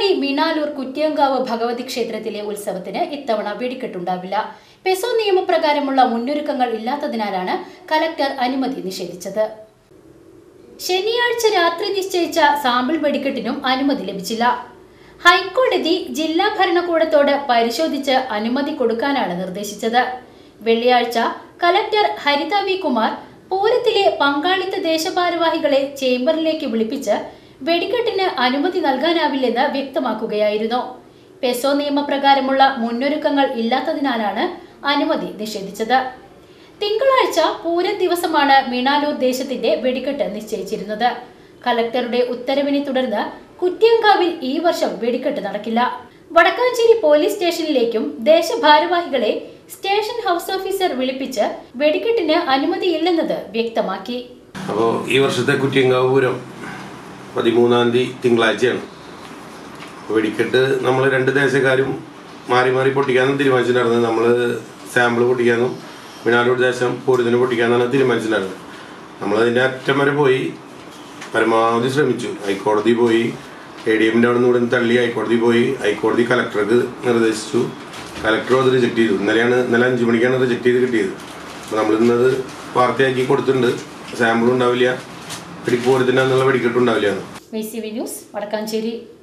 അട്ടപ്പാടി മീണാലൂർ കുറ്റിയങ്കാവ് ഭഗവതി ക്ഷേത്രത്തിലെ ഉത്സവത്തിന് ഇത്തവണ വെടിക്കെട്ടുണ്ടാവില്ല പെസോ നിയമപ്രകാരമുള്ള മുന്നൊരുക്കങ്ങൾ ഇല്ലാത്തതിനാലാണ് കലക്ടർ അനുമതി നിഷേധിച്ചത് ശനിയാഴ്ച രാത്രി നിശ്ചയിച്ച സാമ്പിൾ വെടിക്കെട്ടിനും അനുമതി ലഭിച്ചില്ല ഹൈക്കോടതി ജില്ലാ ഭരണകൂടത്തോട് പരിശോധിച്ച് അനുമതി കൊടുക്കാനാണ് നിർദ്ദേശിച്ചത് വെള്ളിയാഴ്ച കലക്ടർ ഹരിത വി കുമാർ പൂരത്തിലെ പങ്കാളിത്ത ദേശഭാരവാഹികളെ ചേംബറിലേക്ക് വിളിപ്പിച്ച് വെടിക്കെട്ടിന് അനുമതി നൽകാനാവില്ലെന്ന് വ്യക്തമാക്കുകയായിരുന്നു പെസോ നിയമപ്രകാരമുള്ള മുന്നൊരുക്കങ്ങൾ ഇല്ലാത്തതിനാലാണ് അനുമതി നിഷേധിച്ചത് തിങ്കളാഴ്ച പൂരം ദിവസമാണ് മീണാലൂർ ദേശത്തിന്റെ വെടിക്കെട്ട് നിശ്ചയിച്ചിരുന്നത് കലക്ടറുടെ ഉത്തരവിനെ തുടർന്ന് കുറ്റ്യങ്കാവിൽ ഈ വർഷം വെടിക്കെട്ട് നടക്കില്ല വടക്കാഞ്ചേരി പോലീസ് സ്റ്റേഷനിലേക്കും ദേശഭാരവാഹികളെ സ്റ്റേഷൻ ഹൗസ് ഓഫീസർ വിളിപ്പിച്ച് വെടിക്കെട്ടിന് അനുമതിയില്ലെന്നത് വ്യക്തമാക്കി അപ്പോൾ ഈ വർഷത്തെ കുറ്റിയങ്കാവ് പൂരം പതിമൂന്നാം തീയതി തിങ്കളാഴ്ചയാണ് വെടിക്കെട്ട് നമ്മൾ രണ്ട് ദേശക്കാരും മാറി മാറി പൊട്ടിക്കാനും തീരുമാനിച്ചിട്ടുണ്ടായിരുന്നത് നമ്മൾ സാമ്പിൾ പൊട്ടിക്കാനും മിനാലൂർ ദേശം പൂരത്തിന് പൊട്ടിക്കാനാണ് തീരുമാനിച്ചിട്ടുണ്ടായിരുന്നത് നമ്മളതിൻ്റെ അറ്റം വരെ പോയി പരമാവധി ശ്രമിച്ചു ഹൈക്കോടതി പോയി എ ഡി എമ്മിൻ്റെ അവിടെ നിന്ന് ഇവിടെ നിന്ന് തള്ളി ഹൈക്കോടതി പോയി ഹൈക്കോടതി കലക്ടർക്ക് നിർദ്ദേശിച്ചു കലക്ടറും അത് റിജക്ട് ചെയ്തു ഇന്നലെയാണ് ഇന്നലെ അഞ്ച് മണിക്കാണ് റിജക്ട് ചെയ്ത് കിട്ടിയത് അപ്പോൾ നമ്മൾ ഇന്നത് വാർത്തയാക്കി കൊടുത്തിട്ടുണ്ട് സാമ്പിളും ഉണ്ടാവില്ല വെടിപ്പൂരത്തിൻ്റെ അന്നുള്ള വെടിക്കെട്ടും ഉണ്ടാവില്ല V C V news Vadakkanchery